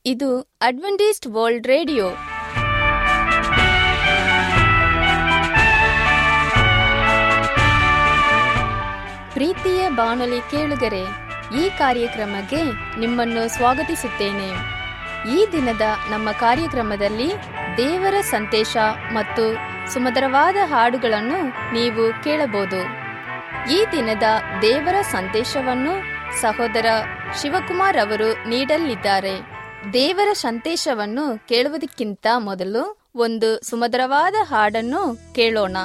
ಇದು Adventist world radio ಪ್ರೀತಿಯ ಬಾನುಲಿ ಕೇಳುಗರೆ ಈ ಕಾರ್ಯಕ್ರಮಕ್ಕೆ ನಿಮ್ಮನ್ನು ಸ್ವಾಗತಿಸುತ್ತೇನೆ ಈ ದಿನದ ನಮ್ಮ ಕಾರ್ಯಕ್ರಮದಲ್ಲಿ ದೇವರ ಸಂದೇಶ ಮತ್ತು ಸುಮಧುರವಾದ ಹಾಡುಗಳನ್ನು ನೀವು ಕೇಳಬಹುದು ಈ ದಿನದ ದೇವರ ಸಂದೇಶವನ್ನು ಸಹೋದರ ಶಿವಕುಮಾರ್ ಅವರು ನೀಡಲಿದ್ದಾರೆ ದೇವರ ಸಂದೇಶವನ್ನು ಕೇಳುವುದಕ್ಕಿಂತ ಮೊದಲು ಒಂದು ಸುಮಧುರವಾದ ಹಾಡನ್ನು ಕೇಳೋಣ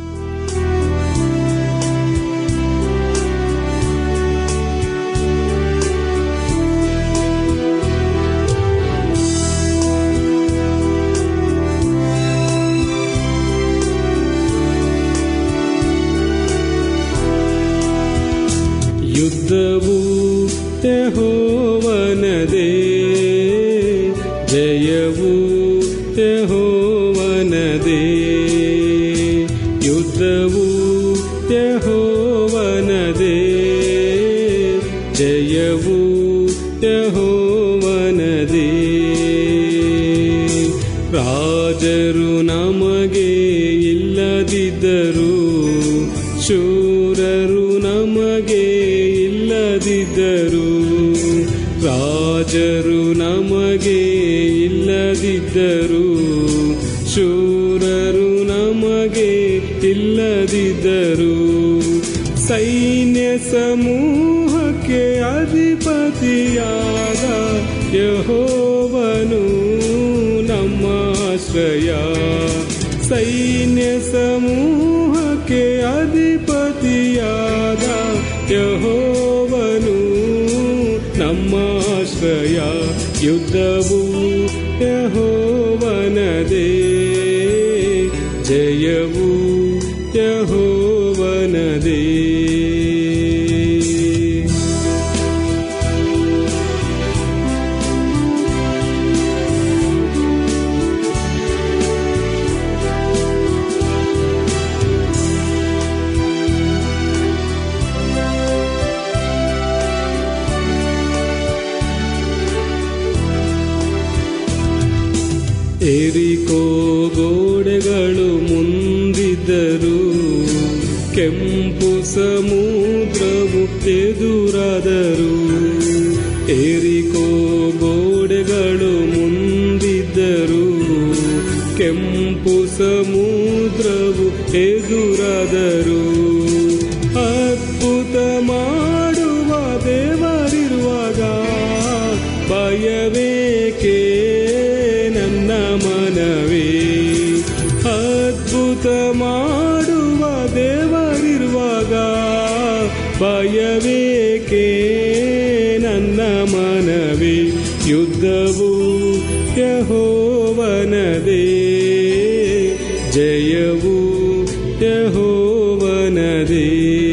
ಯುದ್ಧವು ಯೆಹೋವನದೇ ಜಯವು ಯೆಹೋವನದೇ ಯುದ್ಧವು ಯೆಹೋವನದೇ ಜಯವು ಯೆಹೋವನದೇ ರಾಜರು ನಮಗೆ ಇಲ್ಲದಿದ್ದರು ಶೂರರು ನಮಗೆ ಇಲ್ಲದಿದ್ದರು ರಾಜರು ನಮಗೆ ಇಲ್ಲದಿದ್ದರು ಶೂರರು ನಮಗೆ ಇಲ್ಲದಿದ್ದರು ಸೈನ್ಯ ಸಮೂಹಕ್ಕೆ ಅಧಿಪತಿಯಾದ ಯಹೋವನು ನಮ್ಮ ಆಶ್ರಯ ಸೈನ್ಯ ಸಮೂಹಕ್ಕೆ ಅಧಿಪತಿಯಾದ ಯಹೋವನು ನಮ್ಮ ಆಶ್ರಯ ಯುದ್ಧವು ಯಹೋವನದೇ ಜಯವು ಯಹೋವನದೇ ಏರಿಕೋ ಗೋಡೆಗಳು ಮುಂದಿದ್ದರು ಕೆಂಪು ಸಮುದ್ರವು ಎದುರಾದರು ಏರಿಕೋ ಗೋಡೆಗಳು ಮುಂದಿದ್ದರು ಕೆಂಪು ಸಮುದ್ರವು ಎದುರಾದರು ಅದ್ಭುತ ಮಾಡುವ ದೇವರಿರುವಾಗ ಭಯವೇಕೆ ನನ್ನ ಮನವೇ ಅದ್ಭುತ ಮಾಡುವ ದೇವರಿರುವಾಗ ಭಯವೇಕೆ ನನ್ನ ಮನವೇ ಯುದ್ಧವು ಯಹೋವನದೇ ಜಯವು ಯಹೋವನದೇ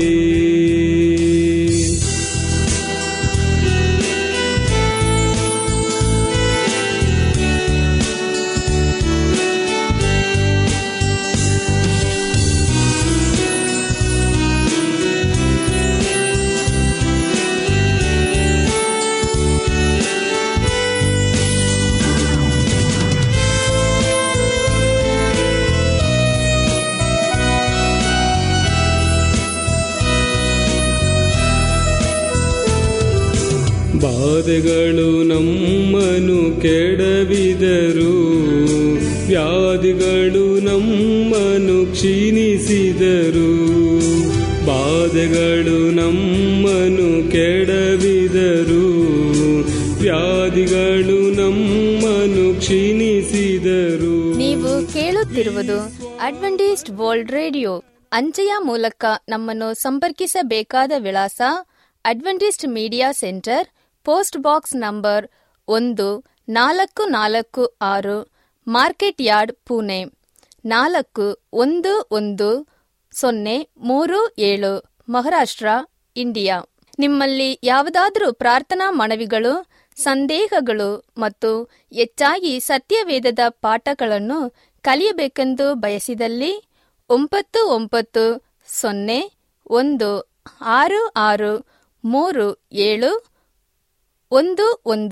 ಬಾಧೆಗಳು ನಮ್ಮನು ಕೆಡವಿದರು ವ್ಯಾಧಿಗಳು ನಮ್ಮನು ಕ್ಷೀಣಿಸಿದರು ಬಾಧೆಗಳು ನಮ್ಮನು ಕೆಡವಿದರು ವ್ಯಾಧಿಗಳು ನಮ್ಮನು ಕ್ಷೀಣಿಸಿದರು ನೀವು ಕೇಳುತ್ತಿರುವುದು ಅಡ್ವೆಂಟಿಸ್ಟ್ ವರ್ಲ್ಡ್ ರೇಡಿಯೋ ಅಂಚೆಯ ಮೂಲಕ ನಮ್ಮನ್ನು ಸಂಪರ್ಕಿಸಬೇಕಾದ ವಿಳಾಸ Adventist media centre post box number ಒಂದು ನಾಲ್ಕು ನಾಲ್ಕು ಆರು ಮಾರ್ಕೆಟ್ ಯಾರ್ಡ್ ಪುಣೆ ನಾಲ್ಕು ಒಂದು ಒಂದು ಸೊನ್ನೆ ಮೂರು ಏಳು ಮಹಾರಾಷ್ಟ್ರ ಇಂಡಿಯಾ ನಿಮ್ಮಲ್ಲಿ ಯಾವುದಾದರೂ ಪ್ರಾರ್ಥನಾ ಮನವಿಗಳು ಸಂದೇಹಗಳು ಮತ್ತು ಹೆಚ್ಚಾಗಿ ಸತ್ಯವೇದದ ಪಾಠಗಳನ್ನು ಕಲಿಯಬೇಕೆಂದು ಬಯಸಿದಲ್ಲಿ ಒಂಬತ್ತು ಒಂಬತ್ತು ಸೊನ್ನೆ ಒಂದು ಆರು ಆರು ಮೂರು ಏಳು ಒಂದು ಒಂದು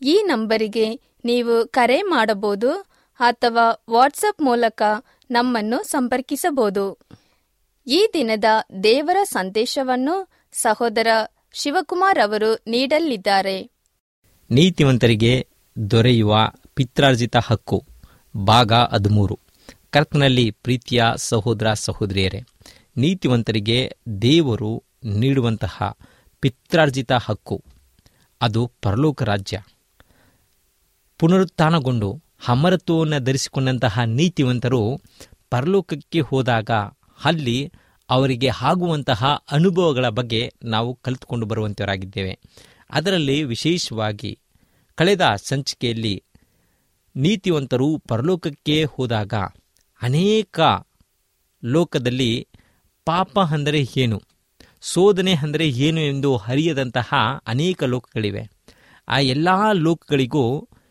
ಈ ನಂಬರಿಗೆ ನೀವು ಕರೆ ಮಾಡಬಹುದು ಅಥವಾ ವಾಟ್ಸಪ್ ಮೂಲಕ ನಮ್ಮನ್ನು ಸಂಪರ್ಕಿಸಬಹುದು ಈ ದಿನದ ದೇವರ ಸಂದೇಶವನ್ನು ಸಹೋದರ ಶಿವಕುಮಾರ್ ಅವರು ನೀಡಲಿದ್ದಾರೆ ನೀತಿವಂತರಿಗೆ ದೊರೆಯುವ ಪಿತ್ರಾರ್ಜಿತ ಹಕ್ಕು ಭಾಗ ಹದಿಮೂರು ಕರ್ತನಲ್ಲಿ ಪ್ರೀತಿಯ ಸಹೋದರ ಸಹೋದರಿಯರೇ ನೀತಿವಂತರಿಗೆ ದೇವರು ನೀಡುವಂತಹ ಪಿತ್ರಾರ್ಜಿತ ಹಕ್ಕು ಅದು ಪರಲೋಕ ರಾಜ್ಯ ಪುನರುತ್ಥಾನಗೊಂಡು ಅಮರತ್ವವನ್ನು ಧರಿಸಿಕೊಂಡಂತಹ ನೀತಿವಂತರು ಪರಲೋಕಕ್ಕೆ ಹೋದಾಗ ಅಲ್ಲಿ ಅವರಿಗೆ ಆಗುವಂತಹ ಅನುಭವಗಳ ಬಗ್ಗೆ ನಾವು ಕಲಿತುಕೊಂಡು ಬರುವಂತವರಾಗಿದ್ದೇವೆ ಅದರಲ್ಲಿ ವಿಶೇಷವಾಗಿ ಕಳೆದ ಸಂಚಿಕೆಯಲ್ಲಿ ನೀತಿವಂತರು ಪರಲೋಕಕ್ಕೆ ಹೋದಾಗ ಅನೇಕ ಲೋಕದಲ್ಲಿ ಪಾಪ ಅಂದರೆ ಏನು ಶೋಧನೆ ಅಂದರೆ ಏನು ಎಂದು ಅರಿಯದಂತಹ ಅನೇಕ ಲೋಕಗಳಿವೆ ಆ ಎಲ್ಲ ಲೋಕಗಳಿಗೂ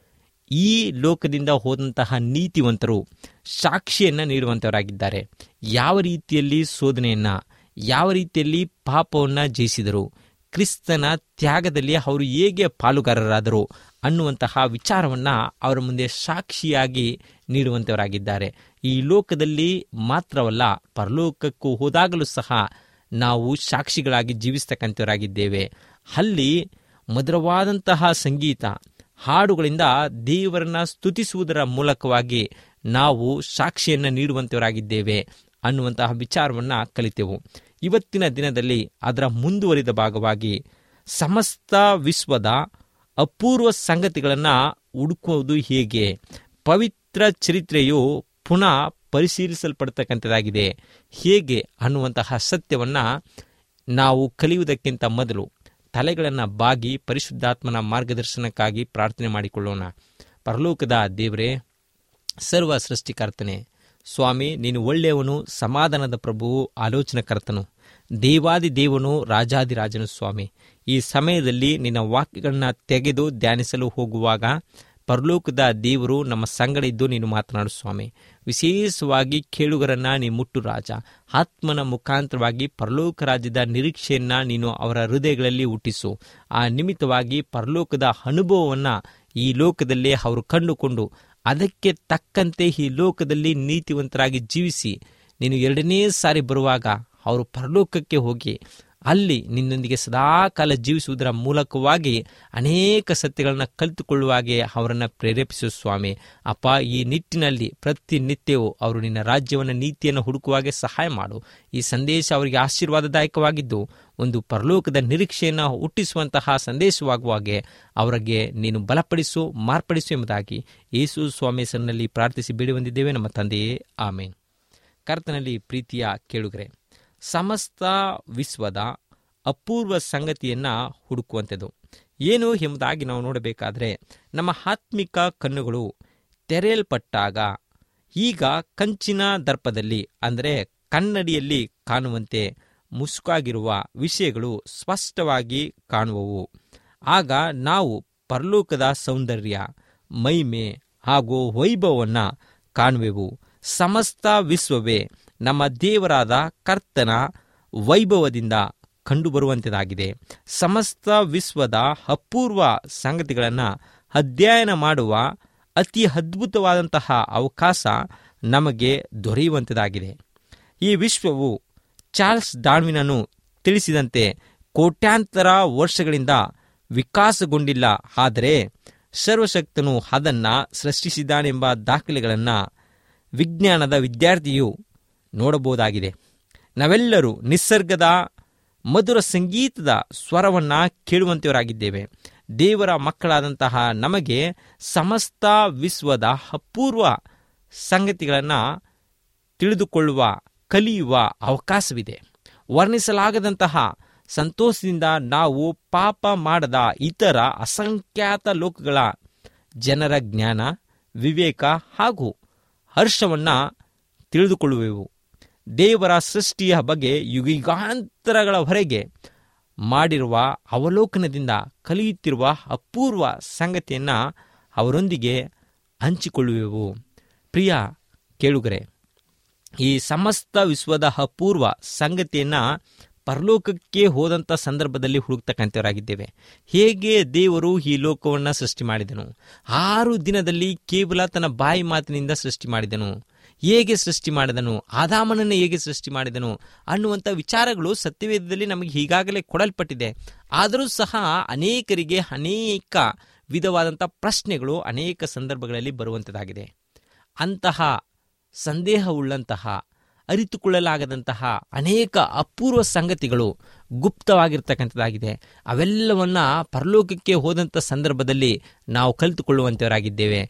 ಈ ಲೋಕದಿಂದ ಹೋದಂತಹ ನೀತಿವಂತರು ಸಾಕ್ಷಿಯನ್ನು ನೀಡುವಂತವರಾಗಿದ್ದಾರೆ ಯಾವ ರೀತಿಯಲ್ಲಿ ಶೋಧನೆಯನ್ನು ಯಾವ ರೀತಿಯಲ್ಲಿ ಪಾಪವನ್ನು ಜಯಿಸಿದರು ಕ್ರಿಸ್ತನ ತ್ಯಾಗದಲ್ಲಿ ಅವರು ಹೇಗೆ ಪಾಲುಗಾರರಾದರು ಅನ್ನುವಂತಹ ವಿಚಾರವನ್ನು ಅವರ ಮುಂದೆ ಸಾಕ್ಷಿಯಾಗಿ ನೀಡುವಂತವರಾಗಿದ್ದಾರೆ ಈ ಲೋಕದಲ್ಲಿ ಮಾತ್ರವಲ್ಲ ಪರಲೋಕಕ್ಕೂ ಹೋದಾಗಲೂ ಸಹ ನಾವು ಸಾಕ್ಷಿಗಳಾಗಿ ಜೀವಿಸ್ತಕ್ಕಂಥವರಾಗಿದ್ದೇವೆ ಅಲ್ಲಿ ಮಧುರವಾದಂತಹ ಸಂಗೀತ ಹಾಡುಗಳಿಂದ ದೇವರನ್ನ ಸ್ತುತಿಸುವುದರ ಮೂಲಕವಾಗಿ ನಾವು ಸಾಕ್ಷಿಯನ್ನು ನೀಡುವಂತವರಾಗಿದ್ದೇವೆ ಅನ್ನುವಂತಹ ವಿಚಾರವನ್ನು ಕಲಿತೆವು ಇವತ್ತಿನ ದಿನದಲ್ಲಿ ಅದರ ಮುಂದುವರಿದ ಭಾಗವಾಗಿ ಸಮಸ್ತ ವಿಶ್ವದ ಅಪೂರ್ವ ಸಂಗತಿಗಳನ್ನು ಹುಡುಕುವುದು ಹೇಗೆ ಪವಿತ್ರ ಚರಿತ್ರೆಯು ಪುನಃ ಪರಿಶೀಲಿಸಲ್ಪಡ್ತಕ್ಕಂಥದ್ದಾಗಿದೆ ಹೇಗೆ ಅನ್ನುವಂತಹ ಸತ್ಯವನ್ನು ನಾವು ಕಲಿಯುವುದಕ್ಕಿಂತ ಮೊದಲು ತಲೆಗಳನ್ನು ಬಾಗಿ ಪರಿಶುದ್ಧಾತ್ಮನ ಮಾರ್ಗದರ್ಶನಕ್ಕಾಗಿ ಪ್ರಾರ್ಥನೆ ಮಾಡಿಕೊಳ್ಳೋಣ ಪರಲೋಕದ ದೇವರೇ ಸರ್ವ ಸೃಷ್ಟಿಕರ್ತನೆ ಸ್ವಾಮಿ ನೀನು ಒಳ್ಳೆಯವನು ಸಮಾಧಾನದ ಪ್ರಭುವು ಆಲೋಚನಕರ್ತನು ದೇವಾದಿ ದೇವನು ರಾಜಾದಿರಾಜನು ಸ್ವಾಮಿ ಈ ಸಮಯದಲ್ಲಿ ನಿನ್ನ ವಾಕ್ಯಗಳನ್ನ ತೆಗೆದು ಧ್ಯಾನಿಸಲು ಹೋಗುವಾಗ ಪರಲೋಕದ ದೇವರು ನಮ್ಮ ಸಂಗಡ ಇದ್ದು ನೀನು ಮಾತನಾಡು ಸ್ವಾಮಿ ವಿಶೇಷವಾಗಿ ಕೇಳುಗರನ್ನ ನೀ ಮುಟ್ಟು ರಾಜ ಆತ್ಮನ ಮುಖಾಂತರವಾಗಿ ಪರಲೋಕ ರಾಜ್ಯದ ನಿರೀಕ್ಷೆಯನ್ನ ನೀನು ಅವರ ಹೃದಯಗಳಲ್ಲಿ ಹುಟ್ಟಿಸು ಆ ನಿಮಿತ್ತವಾಗಿ ಪರಲೋಕದ ಅನುಭವವನ್ನ ಈ ಲೋಕದಲ್ಲೇ ಅವರು ಕಂಡುಕೊಂಡು ಅದಕ್ಕೆ ತಕ್ಕಂತೆ ಈ ಲೋಕದಲ್ಲಿ ನೀತಿವಂತರಾಗಿ ಜೀವಿಸಿ ನೀನು ಎರಡನೇ ಸಾರಿ ಬರುವಾಗ ಅವರು ಪರಲೋಕಕ್ಕೆ ಹೋಗಿ ಅಲ್ಲಿ ನಿನ್ನೊಂದಿಗೆ ಸದಾಕಾಲ ಜೀವಿಸುವುದರ ಮೂಲಕವಾಗಿ ಅನೇಕ ಸತ್ಯಗಳನ್ನು ಕಲಿತುಕೊಳ್ಳುವಾಗೆ ಅವರನ್ನು ಪ್ರೇರೇಪಿಸು ಸ್ವಾಮಿ ಅಪ್ಪ ಈ ನಿಟ್ಟಿನಲ್ಲಿ ಪ್ರತಿನಿತ್ಯವೂ ಅವರು ನಿನ್ನ ರಾಜ್ಯವನ್ನು ನೀತಿಯನ್ನು ಹುಡುಕುವಾಗೆ ಸಹಾಯ ಮಾಡು ಈ ಸಂದೇಶ ಅವರಿಗೆ ಆಶೀರ್ವಾದದಾಯಕವಾಗಿದ್ದು ಒಂದು ಪರಲೋಕದ ನಿರೀಕ್ಷೆಯನ್ನು ಹುಟ್ಟಿಸುವಂತಹ ಸಂದೇಶವಾಗುವಾಗೆ ಅವರಿಗೆ ನೀನು ಬಲಪಡಿಸು ಮಾರ್ಪಡಿಸು ಎಂಬುದಾಗಿ ಯೇಸು ಸ್ವಾಮಿ ಹೆಸರಿನಲ್ಲಿ ಪ್ರಾರ್ಥಿಸಿ ಬೇಡಿ ಬಂದಿದ್ದೇವೆ ನಮ್ಮ ತಂದೆಯೇ ಆಮೇನ್ ಕರ್ತನಲ್ಲಿ ಪ್ರೀತಿಯ ಕೇಳುಗರೆ ಸಮಸ್ತ ವಿಶ್ವದ ಅಪೂರ್ವ ಸಂಗತಿಯನ್ನ ಹುಡುಕುವಂಥದ್ದು ಏನು ಎಂಬುದಾಗಿ ನಾವು ನೋಡಬೇಕಾದ್ರೆ ನಮ್ಮ ಆತ್ಮಿಕ ಕಣ್ಣುಗಳು ತೆರೆಯಲ್ಪಟ್ಟಾಗ ಈಗ ಕಂಚಿನ ದರ್ಪದಲ್ಲಿ ಅಂದರೆ ಕನ್ನಡಿಯಲ್ಲಿ ಕಾಣುವಂತೆ ಮುಸುಕಾಗಿರುವ ವಿಷಯಗಳು ಸ್ಪಷ್ಟವಾಗಿ ಕಾಣುವವು ಆಗ ನಾವು ಪರಲೋಕದ ಸೌಂದರ್ಯ ಮೈಮೆ ಹಾಗೂ ವೈಭವವನ್ನು ಕಾಣುವೆವು ಸಮಸ್ತ ವಿಶ್ವವೇ ನಮ್ಮ ದೇವರಾದ ಕರ್ತನ ವೈಭವದಿಂದ ಕಂಡುಬರುವಂಥದ್ದಾಗಿದೆ ಸಮಸ್ತ ವಿಶ್ವದ ಅಪೂರ್ವ ಸಂಗತಿಗಳನ್ನು ಅಧ್ಯಯನ ಮಾಡುವ ಅತಿ ಅದ್ಭುತವಾದಂತಹ ಅವಕಾಶ ನಮಗೆ ದೊರೆಯುವಂಥದ್ದಾಗಿದೆ ಈ ವಿಶ್ವವು ಚಾರ್ಲ್ಸ್ ಡಾರ್ವಿನನು ತಿಳಿಸಿದಂತೆ ಕೋಟ್ಯಾಂತರ ವರ್ಷಗಳಿಂದ ವಿಕಾಸಗೊಂಡಿಲ್ಲ ಆದರೆ ಸರ್ವಶಕ್ತನು ಅದನ್ನು ಸೃಷ್ಟಿಸಿದ್ದಾನೆಂಬ ದಾಖಲೆಗಳನ್ನು ವಿಜ್ಞಾನದ ವಿದ್ಯಾರ್ಥಿಯು ನೋಡಬಹುದಾಗಿದೆ ನಾವೆಲ್ಲರೂ ನಿಸರ್ಗದ ಮಧುರ ಸಂಗೀತದ ಸ್ವರವನ್ನು ಕೇಳುವಂತೆಯವರಾಗಿದ್ದೇವೆ ದೇವರ ಮಕ್ಕಳಾದಂತಹ ನಮಗೆ ಸಮಸ್ತ ವಿಶ್ವದ ಅಪೂರ್ವ ಸಂಗತಿಗಳನ್ನು ತಿಳಿದುಕೊಳ್ಳುವ ಕಲಿಯುವ ಅವಕಾಶವಿದೆ ವರ್ಣಿಸಲಾಗದಂತಹ ಸಂತೋಷದಿಂದ ನಾವು ಪಾಪ ಮಾಡದ ಇತರ ಅಸಂಖ್ಯಾತ ಲೋಕಗಳ ಜನರ ಜ್ಞಾನ ವಿವೇಕ ಹಾಗೂ ಹರ್ಷವನ್ನು ತಿಳಿದುಕೊಳ್ಳುವೆವು ದೇವರ ಸೃಷ್ಟಿಯ ಬಗ್ಗೆ ಯುಗಾಂತರಗಳವರೆಗೆ ಮಾಡಿರುವ ಅವಲೋಕನದಿಂದ ಕಲಿಯುತ್ತಿರುವ ಅಪೂರ್ವ ಸಂಗತಿಯನ್ನು ಅವರೊಂದಿಗೆ ಹಂಚಿಕೊಳ್ಳುವೆವು ಪ್ರಿಯ ಕೇಳುಗರೆ ಈ ಸಮಸ್ತ ವಿಶ್ವದ ಅಪೂರ್ವ ಸಂಗತಿಯನ್ನು ಪರಲೋಕಕ್ಕೆ ಹೋದಂಥ ಸಂದರ್ಭದಲ್ಲಿ ಹುಡುಕ್ತಕ್ಕಂಥವರಾಗಿದ್ದೇವೆ ಹೇಗೆ ದೇವರು ಈ ಲೋಕವನ್ನು ಸೃಷ್ಟಿ ಮಾಡಿದನು ಆರು ದಿನದಲ್ಲಿ ಕೇವಲ ತನ್ನ ಬಾಯಿ ಮಾತಿನಿಂದ ಸೃಷ್ಟಿ ಮಾಡಿದನು ಹೇಗೆ ಸೃಷ್ಟಿ ಮಾಡಿದನು ಆದಾಮನನ್ನು ಹೇಗೆ ಸೃಷ್ಟಿ ಮಾಡಿದನು ಅನ್ನುವಂಥ ವಿಚಾರಗಳು ಸತ್ಯವೇದದಲ್ಲಿ ನಮಗೆ ಈಗಾಗಲೇ ಕೊಡಲ್ಪಟ್ಟಿದೆ ಆದರೂ ಸಹ ಅನೇಕರಿಗೆ ಅನೇಕ ವಿಧವಾದಂಥ ಪ್ರಶ್ನೆಗಳು ಅನೇಕ ಸಂದರ್ಭಗಳಲ್ಲಿ ಬರುವಂಥದ್ದಾಗಿದೆ ಅಂತಹ ಸಂದೇಹವುಳ್ಳಂತಹ ಅರಿತುಕೊಳ್ಳಲಾಗದಂತಹ ಅನೇಕ ಅಪೂರ್ವ ಸಂಗತಿಗಳು ಗುಪ್ತವಾಗಿರ್ತಕ್ಕಂಥದ್ದಾಗಿದೆ ಅವೆಲ್ಲವನ್ನ ಪರಲೋಕಕ್ಕೆ ಹೋದಂಥ ಸಂದರ್ಭದಲ್ಲಿ ನಾವು ಕಲಿತುಕೊಳ್ಳುವಂಥವರಾಗಿದ್ದೇವೆ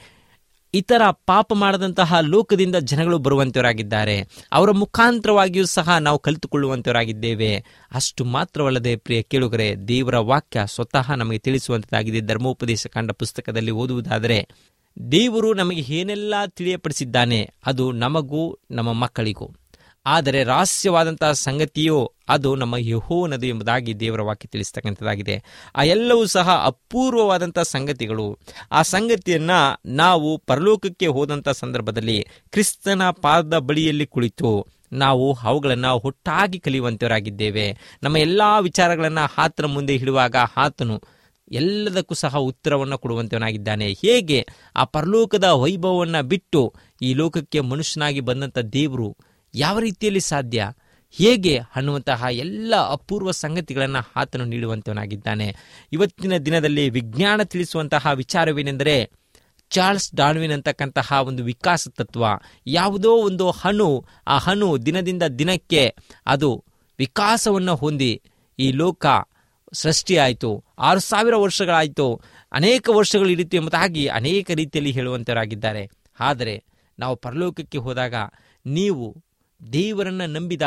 ಇತರ ಪಾಪ ಮಾಡದಂತಹ ಲೋಕದಿಂದ ಜನಗಳು ಬರುವಂತವರಾಗಿದ್ದಾರೆ ಅವರ ಮುಖಾಂತರವಾಗಿಯೂ ಸಹ ನಾವು ಕಲಿತುಕೊಳ್ಳುವಂತವರಾಗಿದ್ದೇವೆ ಅಷ್ಟು ಮಾತ್ರವಲ್ಲದೆ ಪ್ರಿಯ ಕೇಳುಗರೆ ದೇವರ ವಾಕ್ಯ ಸ್ವತಃ ನಮಗೆ ತಿಳಿಸುವಂತದ್ದಾಗಿದೆ ಧರ್ಮೋಪದೇಶ ಕಂಡ ಪುಸ್ತಕದಲ್ಲಿ ಓದುವುದಾದರೆ ದೇವರು ನಮಗೆ ಏನೆಲ್ಲ ತಿಳಿಯಪಡಿಸಿದ್ದಾನೆ ಅದು ನಮಗೂ ನಮ್ಮ ಮಕ್ಕಳಿಗೂ ಆದರೆ ರಹಸ್ಯವಾದಂತಹ ಸಂಗತಿಯು ಅದು ನಮ್ಮ ಯಹೋವನದು ಎಂಬುದಾಗಿ ದೇವರ ವಾಕ್ಯ ತಿಳಿಸ್ತಕ್ಕಂಥದ್ದಾಗಿದೆ ಆ ಎಲ್ಲವೂ ಸಹ ಅಪೂರ್ವವಾದಂಥ ಸಂಗತಿಗಳು ಆ ಸಂಗತಿಯನ್ನ ನಾವು ಪರಲೋಕಕ್ಕೆ ಹೋದಂಥ ಸಂದರ್ಭದಲ್ಲಿ ಕ್ರಿಸ್ತನ ಪಾದದ ಬಳಿಯಲ್ಲಿ ಕುಳಿತು ನಾವು ಅವುಗಳನ್ನು ಒಟ್ಟಾಗಿ ಕಲಿಯುವಂತವರಾಗಿದ್ದೇವೆ ನಮ್ಮ ಎಲ್ಲ ವಿಚಾರಗಳನ್ನು ಆತನ ಮುಂದೆ ಇಡುವಾಗ ಆತನು ಎಲ್ಲದಕ್ಕೂ ಸಹ ಉತ್ತರವನ್ನು ಕೊಡುವಂತವನಾಗಿದ್ದಾನೆ ಹೇಗೆ ಆ ಪರಲೋಕದ ವೈಭವವನ್ನು ಬಿಟ್ಟು ಈ ಲೋಕಕ್ಕೆ ಮನುಷ್ಯನಾಗಿ ಬಂದಂಥ ದೇವರು ಯಾವ ರೀತಿಯಲ್ಲಿ ಸಾಧ್ಯ ಹೇಗೆ ಅನ್ನುವಂತಹ ಎಲ್ಲ ಅಪೂರ್ವ ಸಂಗತಿಗಳನ್ನು ಆತನು ನೀಡುವಂತವನಾಗಿದ್ದಾನೆ ಇವತ್ತಿನ ದಿನದಲ್ಲಿ ವಿಜ್ಞಾನ ತಿಳಿಸುವಂತಹ ವಿಚಾರವೇನೆಂದರೆ ಚಾರ್ಲ್ಸ್ ಡಾರ್ವಿನ್ ಅಂತಕ್ಕಂತಹ ಒಂದು ವಿಕಾಸ ತತ್ವ ಯಾವುದೋ ಒಂದು ಹಣ್ಣು ಆ ಹಣ್ಣು ದಿನದಿಂದ ದಿನಕ್ಕೆ ಅದು ವಿಕಾಸವನ್ನು ಹೊಂದಿ ಈ ಲೋಕ ಸೃಷ್ಟಿಯಾಯಿತು ಆರು ಸಾವಿರ ವರ್ಷಗಳಾಯಿತು ಅನೇಕ ವರ್ಷಗಳು ಇರಿತು ಎಂಬುದಾಗಿ ಅನೇಕ ರೀತಿಯಲ್ಲಿ ಹೇಳುವಂತವರಾಗಿದ್ದಾರೆ ಆದರೆ ನಾವು ಪರಲೋಕಕ್ಕೆ ಹೋದಾಗ ನೀವು ದೇವರನ್ನು ನಂಬಿದ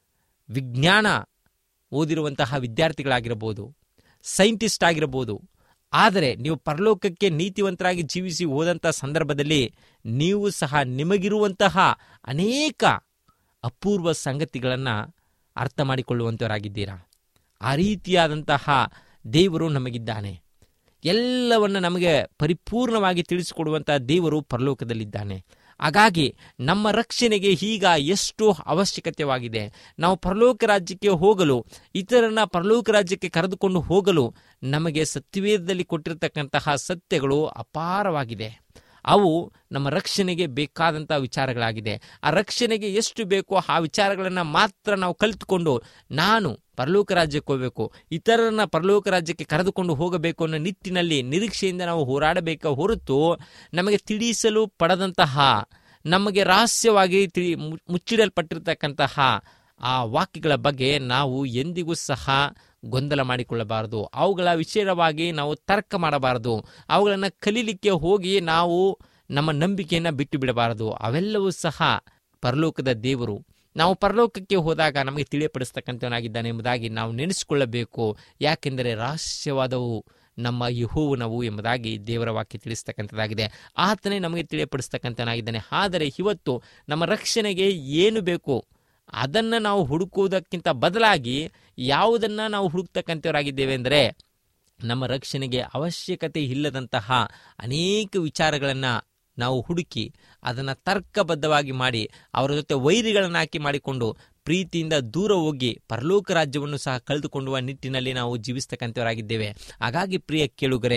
ವಿಜ್ಞಾನ ಓದಿರುವಂತಹ ವಿದ್ಯಾರ್ಥಿಗಳಾಗಿರಬಹುದು ಸೈಂಟಿಸ್ಟ್ ಆಗಿರಬಹುದು ಆದರೆ ನೀವು ಪರಲೋಕಕ್ಕೆ ನೀತಿವಂತರಾಗಿ ಜೀವಿಸಿ ಹೋದಂಥ ಸಂದರ್ಭದಲ್ಲಿ ನೀವು ಸಹ ನಿಮಗಿರುವಂತಹ ಅನೇಕ ಅಪೂರ್ವ ಸಂಗತಿಗಳನ್ನು ಅರ್ಥ ಮಾಡಿಕೊಳ್ಳುವಂಥವರಾಗಿದ್ದೀರಾ ಆ ರೀತಿಯಾದಂತಹ ದೇವರು ನಮಗಿದ್ದಾನೆ ಎಲ್ಲವನ್ನು ನಮಗೆ ಪರಿಪೂರ್ಣವಾಗಿ ತಿಳಿಸಿಕೊಡುವಂತಹ ದೇವರು ಪರಲೋಕದಲ್ಲಿದ್ದಾನೆ ಹಾಗಾಗಿ ನಮ್ಮ ರಕ್ಷಣೆಗೆ ಈಗ ಎಷ್ಟು ಅವಶ್ಯಕತೆವಾಗಿದೆ ನಾವು ಪರಲೋಕ ರಾಜ್ಯಕ್ಕೆ ಹೋಗಲು ಇತರನ್ನ ಪರಲೋಕ ರಾಜ್ಯಕ್ಕೆ ಕರೆದುಕೊಂಡು ಹೋಗಲು ನಮಗೆ ಸತ್ಯವೇದದಲ್ಲಿ ಕೊಟ್ಟಿರತಕ್ಕಂತಹ ಸತ್ಯಗಳು ಅಪಾರವಾಗಿದೆ ಅವು ನಮ್ಮ ರಕ್ಷಣೆಗೆ ಬೇಕಾದಂಥ ವಿಚಾರಗಳಾಗಿದೆ ಆ ರಕ್ಷಣೆಗೆ ಎಷ್ಟು ಬೇಕೋ ಆ ವಿಚಾರಗಳನ್ನು ಮಾತ್ರ ನಾವು ಕಲಿತುಕೊಂಡು ನಾನು ಪರಲೋಕ ರಾಜ್ಯಕ್ಕೆ ಹೋಗಬೇಕು ಇತರರನ್ನ ಪರಲೋಕ ರಾಜ್ಯಕ್ಕೆ ಕರೆದುಕೊಂಡು ಹೋಗಬೇಕು ಅನ್ನೋ ನಿಟ್ಟಿನಲ್ಲಿ ನಿರೀಕ್ಷೆಯಿಂದ ನಾವು ಹೋರಾಡಬೇಕ ಹೊರತು ನಮಗೆ ತಿಳಿಸಲು ಪಡದಂತಹ ನಮಗೆ ರಹಸ್ಯವಾಗಿ ತಿಳಿ ಮುಚ್ಚಿಡಲ್ಪಟ್ಟಿರ್ತಕ್ಕಂತಹ ಆ ವಾಕ್ಯಗಳ ಬಗ್ಗೆ ನಾವು ಎಂದಿಗೂ ಸಹ ಗೊಂದಲ ಮಾಡಿಕೊಳ್ಳಬಾರದು ಅವುಗಳ ವಿಷಯವಾಗಿ ನಾವು ತರ್ಕ ಮಾಡಬಾರದು ಅವುಗಳನ್ನು ಕಲೀಲಿಕ್ಕೆ ಹೋಗಿ ನಾವು ನಮ್ಮ ನಂಬಿಕೆಯನ್ನು ಬಿಟ್ಟು ಬಿಡಬಾರದು ಅವೆಲ್ಲವೂ ಸಹ ಪರಲೋಕದ ದೇವರು ನಾವು ಪರಲೋಕಕ್ಕೆ ಹೋದಾಗ ನಮಗೆ ತಿಳಿಯಪಡಿಸ್ತಕ್ಕಂಥವನಾಗಿದ್ದಾನೆ ಎಂಬುದಾಗಿ ನಾವು ನೆನೆಸಿಕೊಳ್ಳಬೇಕು ಯಾಕೆಂದರೆ ರಹಸ್ಯವಾದವು ನಮ್ಮ ಯಹೋವನವು ಎಂಬುದಾಗಿ ದೇವರ ವಾಕ್ಯ ತಿಳಿಸ್ತಕ್ಕಂಥದ್ದಾಗಿದೆ ಆತನೇ ನಮಗೆ ತಿಳಿಯಪಡಿಸ್ತಕ್ಕಂಥನಾಗಿದ್ದಾನೆ ಆದರೆ ಇವತ್ತು ನಮ್ಮ ರಕ್ಷಣೆಗೆ ಏನು ಬೇಕು ಅದನ್ನು ನಾವು ಹುಡುಕುವುದಕ್ಕಿಂತ ಬದಲಾಗಿ ಯಾವುದನ್ನು ನಾವು ಹುಡುಕ್ತಕ್ಕಂಥವರಾಗಿದ್ದೇವೆ ಅಂದರೆ ನಮ್ಮ ರಕ್ಷಣೆಗೆ ಅವಶ್ಯಕತೆ ಇಲ್ಲದಂತಹ ಅನೇಕ ವಿಚಾರಗಳನ್ನು ನಾವು ಹುಡುಕಿ ಅದನ್ನು ತರ್ಕಬದ್ಧವಾಗಿ ಮಾಡಿ ಅವರ ಜೊತೆ ವೈರಿಗಳನ್ನು ಹಾಕಿ ಮಾಡಿಕೊಂಡು ಪ್ರೀತಿಯಿಂದ ದೂರ ಹೋಗಿ ಪರಲೋಕ ರಾಜ್ಯವನ್ನು ಸಹ ಕಳೆದುಕೊಳ್ಳುವ ನಿಟ್ಟಿನಲ್ಲಿ ನಾವು ಜೀವಿಸ್ತಕ್ಕಂಥವರಾಗಿದ್ದೇವೆ ಹಾಗಾಗಿ ಪ್ರಿಯ ಕೇಳುಗರೆ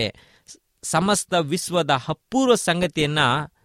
ಸಮಸ್ತ ವಿಶ್ವದ ಅಪೂರ್ವ ಸಂಗತಿಯನ್ನ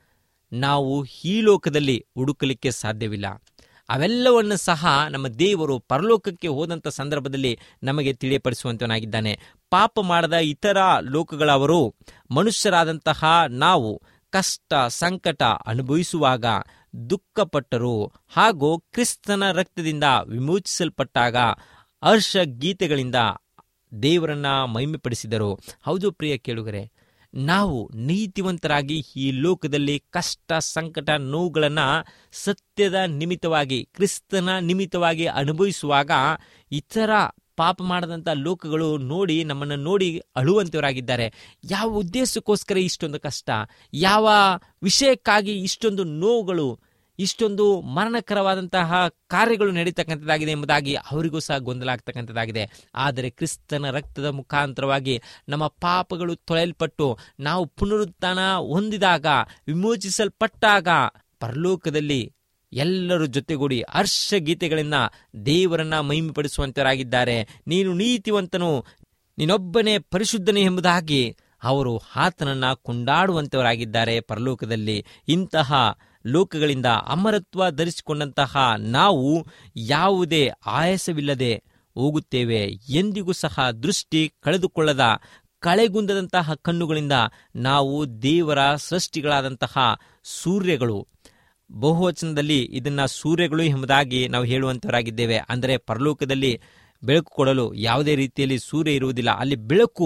ನಾವು ಈ ಲೋಕದಲ್ಲಿ ಹುಡುಕಲಿಕ್ಕೆ ಸಾಧ್ಯವಿಲ್ಲ ಅವೆಲ್ಲವನ್ನು ಸಹ ನಮ್ಮ ದೇವರು ಪರಲೋಕಕ್ಕೆ ಹೋದಂಥ ಸಂದರ್ಭದಲ್ಲಿ ನಮಗೆ ತಿಳಿಯಪಡಿಸುವಂತವನಾಗಿದ್ದಾನೆ ಪಾಪ ಮಾಡದ ಇತರ ಲೋಕಗಳವರು ಮನುಷ್ಯರಾದಂತಹ ನಾವು ಕಷ್ಟ ಸಂಕಟ ಅನುಭವಿಸುವಾಗ ದುಃಖಪಟ್ಟರು ಹಾಗೂ ಕ್ರಿಸ್ತನ ರಕ್ತದಿಂದ ವಿಮೋಚಿಸಲ್ಪಟ್ಟಾಗ ಹರ್ಷ ಗೀತೆಗಳಿಂದ ದೇವರನ್ನ ಮಹಿಮೆಪಡಿಸಿದರು ಹೌದು ಪ್ರಿಯ ಕೇಳುಗರೆ ನಾವು ನೀತಿವಂತರಾಗಿ ಈ ಲೋಕದಲ್ಲಿ ಕಷ್ಟ ಸಂಕಟ ನೋವುಗಳನ್ನು ಸತ್ಯದ ನಿಮಿತ್ತವಾಗಿ ಕ್ರಿಸ್ತನ ನಿಮಿತ್ತವಾಗಿ ಅನುಭವಿಸುವಾಗ ಇತರ ಪಾಪ ಮಾಡದಂಥ ಲೋಕಗಳು ನೋಡಿ ನಮ್ಮನ್ನು ನೋಡಿ ಅಳುವಂತವರಾಗಿದ್ದಾರೆ ಯಾವ ಉದ್ದೇಶಕ್ಕೋಸ್ಕರ ಇಷ್ಟೊಂದು ಕಷ್ಟ ಯಾವ ವಿಷಯಕ್ಕಾಗಿ ಇಷ್ಟೊಂದು ನೋವುಗಳು ಇಷ್ಟೊಂದು ಮರಣಕರವಾದಂತಹ ಕಾರ್ಯಗಳು ನಡೀತಕ್ಕಂಥದ್ದಾಗಿದೆ ಎಂಬುದಾಗಿ ಅವರಿಗೂ ಸಹ ಗೊಂದಲ ಆಗ್ತಕ್ಕಂಥದ್ದಾಗಿದೆ ಆದರೆ ಕ್ರಿಸ್ತನ ರಕ್ತದ ಮುಖಾಂತರವಾಗಿ ನಮ್ಮ ಪಾಪಗಳು ತೊಳೆಯಲ್ಪಟ್ಟು ನಾವು ಪುನರುತ್ಥಾನ ಹೊಂದಿದಾಗ ವಿಮೋಚಿಸಲ್ಪಟ್ಟಾಗ ಪರಲೋಕದಲ್ಲಿ ಎಲ್ಲರೂ ಜೊತೆಗೂಡಿ ಹರ್ಷ ಗೀತೆಗಳಿಂದ ದೇವರನ್ನ ಮಹಿಮೆಪಡಿಸುವಂತರಾಗಿದ್ದಾರೆ ನೀನು ನೀತಿವಂತನು ನೀನೊಬ್ಬನೇ ಪರಿಶುದ್ಧನೇ ಎಂಬುದಾಗಿ ಅವರು ಆತನನ್ನ ಕೊಂಡಾಡುವಂತವರಾಗಿದ್ದಾರೆ ಪರಲೋಕದಲ್ಲಿ ಇಂತಹ ಲೋಕಗಳಿಂದ ಅಮರತ್ವ ಧರಿಸಿಕೊಂಡಂತಹ ನಾವು ಯಾವುದೇ ಆಯಾಸವಿಲ್ಲದೆ ಹೋಗುತ್ತೇವೆ ಎಂದಿಗೂ ಸಹ ದೃಷ್ಟಿ ಕಳೆದುಕೊಳ್ಳದ ಕಳೆಗುಂದದಂತಹ ಕಣ್ಣುಗಳಿಂದ ನಾವು ದೇವರ ಸೃಷ್ಟಿಗಳಾದಂತಹ ಸೂರ್ಯಗಳು ಬಹುವಚನದಲ್ಲಿ ಇದನ್ನ ಸೂರ್ಯಗಳು ಎಂಬುದಾಗಿ ನಾವು ಹೇಳುವಂತವರಾಗಿದ್ದೇವೆ ಅಂದರೆ ಪರಲೋಕದಲ್ಲಿ ಬೆಳಕು ಕೊಡಲು ಯಾವುದೇ ರೀತಿಯಲ್ಲಿ ಸೂರ್ಯ ಇರುವುದಿಲ್ಲ ಅಲ್ಲಿ ಬೆಳಕು